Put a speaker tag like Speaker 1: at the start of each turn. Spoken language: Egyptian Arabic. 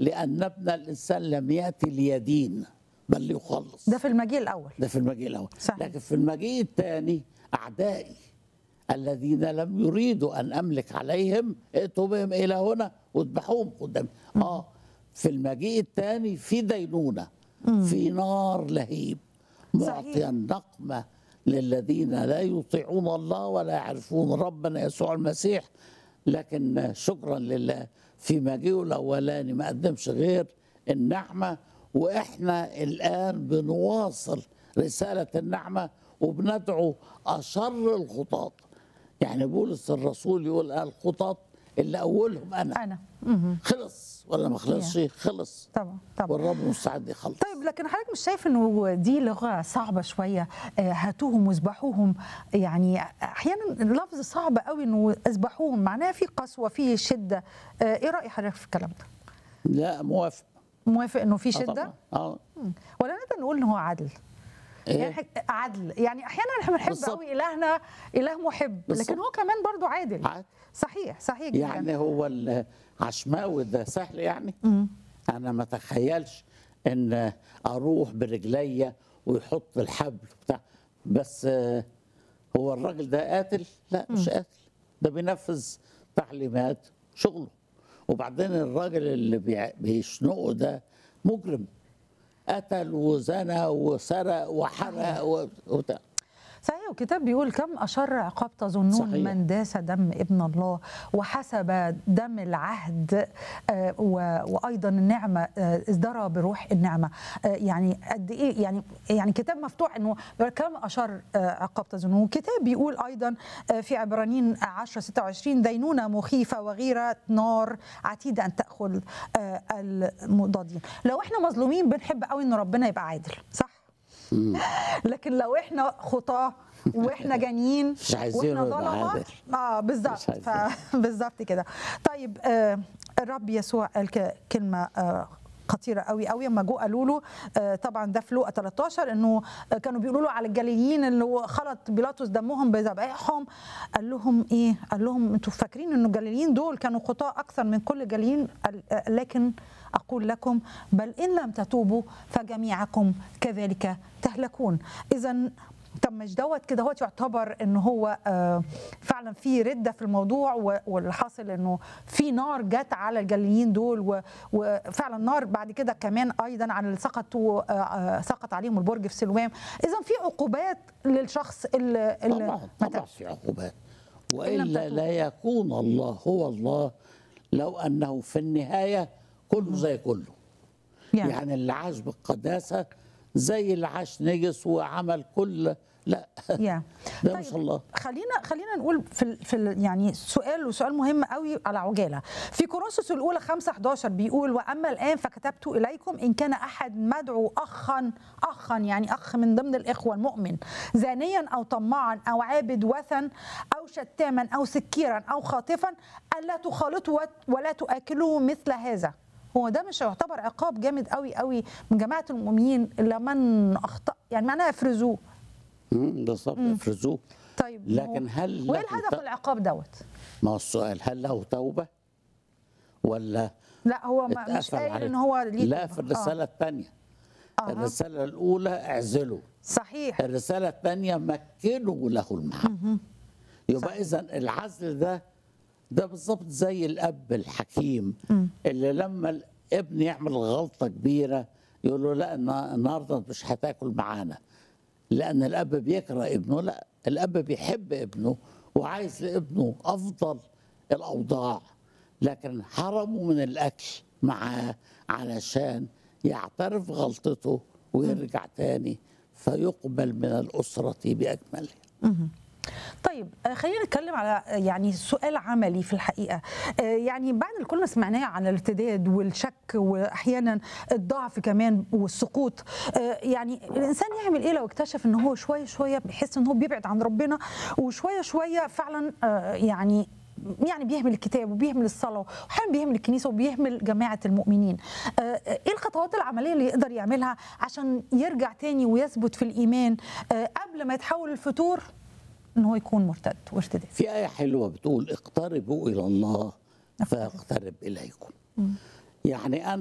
Speaker 1: لان ابن الانسان لم ياتي ليدين بل ليخلص
Speaker 2: ده في المجيء الاول
Speaker 1: ده في المجيء الاول
Speaker 2: صحيح.
Speaker 1: لكن في المجيء الثاني اعدائي الذين لم يريدوا ان املك عليهم ائتوا بهم الى هنا واذبحوهم قدامي اه في المجيء الثاني في دينونه في نار لهيب معطيا نقمه للذين لا يطيعون الله ولا يعرفون ربنا يسوع المسيح لكن شكرا لله في مجيئه الاولاني ما قدمش غير النعمه واحنا الان بنواصل رساله النعمه وبندعو اشر الخطاة يعني بولس الرسول يقول الخطاة اللي اولهم انا
Speaker 2: انا مهم.
Speaker 1: خلص ولا ما خلصش خلص
Speaker 2: طبعا طبعا
Speaker 1: والرب مستعد يخلص
Speaker 2: طيب لكن حضرتك مش شايف انه دي لغه صعبه شويه آه، هاتوهم واذبحوهم يعني احيانا اللفظ صعب قوي انه اذبحوهم معناها في قسوه في شده آه، ايه راي حضرتك في الكلام ده؟
Speaker 1: لا موافق
Speaker 2: موافق انه في
Speaker 1: آه
Speaker 2: شده؟
Speaker 1: طبعا. اه
Speaker 2: ولا نقدر نقول ان هو عدل؟ يعني
Speaker 1: إيه؟
Speaker 2: حك- عدل يعني احيانا احنا بنحب
Speaker 1: بالظبط.
Speaker 2: قوي الهنا اله محب لكن
Speaker 1: بالظبط.
Speaker 2: هو كمان برضو عادل
Speaker 1: عادل.
Speaker 2: صحيح صحيح جدا
Speaker 1: يعني هو العشماوي ده سهل يعني انا ما اتخيلش ان اروح برجليا ويحط الحبل بتاع بس آه، هو الراجل ده قاتل لا مش قاتل ده بينفذ تعليمات شغله وبعدين الراجل اللي بيع- بيشنقه ده مجرم قتل وزنى وسرق وحرق و- وبتاع
Speaker 2: صحيح الكتاب بيقول كم أشر عقاب تظنون
Speaker 1: صحيح.
Speaker 2: من داس دم ابن الله وحسب دم العهد آه، و- وأيضا النعمة آه، ازدرى بروح النعمة آه، يعني قد إيه يعني يعني كتاب مفتوح إنه بيقول كم أشر آه، عقاب تظنون كتاب بيقول أيضا آه، في عبرانيين 10 26 دينونة مخيفة وغيرة نار عتيدة أن تأخذ آه، المضادين لو إحنا مظلومين بنحب قوي إن ربنا يبقى عادل صح؟ لكن لو احنا خطاه واحنا جانيين
Speaker 1: مش عايزينه
Speaker 2: واحنا
Speaker 1: يبقى
Speaker 2: ظلمه
Speaker 1: عادل.
Speaker 2: اه بالظبط
Speaker 1: مش عايزين.
Speaker 2: ف- بالظبط كده طيب آه الرب يسوع قال ك- كلمه آه خطيره قوي قوي لما جو قالوا له آه طبعا ده في لوقا 13 انه آه، كانوا بيقولوا له على الجليليين اللي هو خلط بيلاطس دمهم بذبائحهم قال لهم ايه؟ قال لهم انتوا فاكرين انه الجليليين دول كانوا خطاة اكثر من كل الجليليين قال- آه، لكن اقول لكم بل ان لم تتوبوا فجميعكم كذلك تهلكون اذا طب مش دوت كده هو يعتبر ان هو آه، فعلا في رده في الموضوع و- واللي حاصل انه في نار جت على الجليليين دول و- وفعلا نار بعد كده كمان ايضا على اللي سقطوا آه، آه، سقط عليهم البرج في سلوام اذا في عقوبات للشخص اللي, اللي
Speaker 1: طبعا
Speaker 2: ما
Speaker 1: طبعا
Speaker 2: تابش.
Speaker 1: في عقوبات
Speaker 2: لم
Speaker 1: والا
Speaker 2: تتوب.
Speaker 1: لا يكون الله هو الله لو انه في النهايه كله زي كله
Speaker 2: يعني,
Speaker 1: يعني اللي عاش بالقداسه زي اللي عاش نجس وعمل كل لا
Speaker 2: يعني.
Speaker 1: ده مش الله
Speaker 2: خلينا خلينا نقول في ال في ال يعني سؤال وسؤال مهم قوي على عجاله في كورنثوس الاولى 5 11 بيقول واما الان فكتبت اليكم ان كان احد مدعو اخا اخا يعني اخ من ضمن الاخوه المؤمن زانيا او طماعا او عابد وثن او شتاما او سكيرا او خاطفا الا تخالطوا ولا تؤكلوا مثل هذا هو ده مش يعتبر عقاب جامد قوي قوي من جماعه المؤمنين لمن اخطا يعني معناها افرزوه
Speaker 1: مم، بالظبط افرزوه
Speaker 2: طيب
Speaker 1: لكن هل
Speaker 2: وايه
Speaker 1: له
Speaker 2: الهدف
Speaker 1: ت-
Speaker 2: العقاب دوت؟
Speaker 1: ما هو السؤال هل له توبه ولا
Speaker 2: لا هو ما مش
Speaker 1: اتقفل
Speaker 2: قايل
Speaker 1: عليه؟
Speaker 2: ان هو ليه
Speaker 1: لا
Speaker 2: توبة.
Speaker 1: في الرساله الثانيه
Speaker 2: آه.
Speaker 1: الرساله الاولى اعزلوا
Speaker 2: صحيح
Speaker 1: الرسالة الثانية مكنوا له المحبة يبقى إذا العزل ده ده بالظبط زي الأب الحكيم اللي لما الابن يعمل غلطة كبيرة يقول له لا النا- النهارده مش هتاكل معانا لأن الأب بيكره ابنه لا الأب بيحب ابنه وعايز لابنه أفضل الأوضاع لكن حرمه من الأكل معاه علشان يعترف غلطته ويرجع تاني فيقبل من الأسرة بأكملها
Speaker 2: طيب آه، خلينا نتكلم على آه، يعني سؤال عملي في الحقيقه آه، يعني بعد اللي كنا سمعناه عن الارتداد والشك واحيانا الضعف كمان والسقوط آه، يعني الانسان يعمل ايه لو اكتشف ان هو شويه شويه بيحس ان هو بيبعد عن ربنا وشويه شويه فعلا آه، يعني يعني بيهمل الكتاب وبيهمل الصلاه واحيانا بيهمل الكنيسه وبيهمل جماعه المؤمنين آه، ايه الخطوات العمليه اللي يقدر يعملها عشان يرجع تاني ويثبت في الايمان آه، قبل ما يتحول الفتور ان هو يكون مرتد وارتداد
Speaker 1: في آية حلوة بتقول اقتربوا إلى الله فاقترب إليكم يعني أنا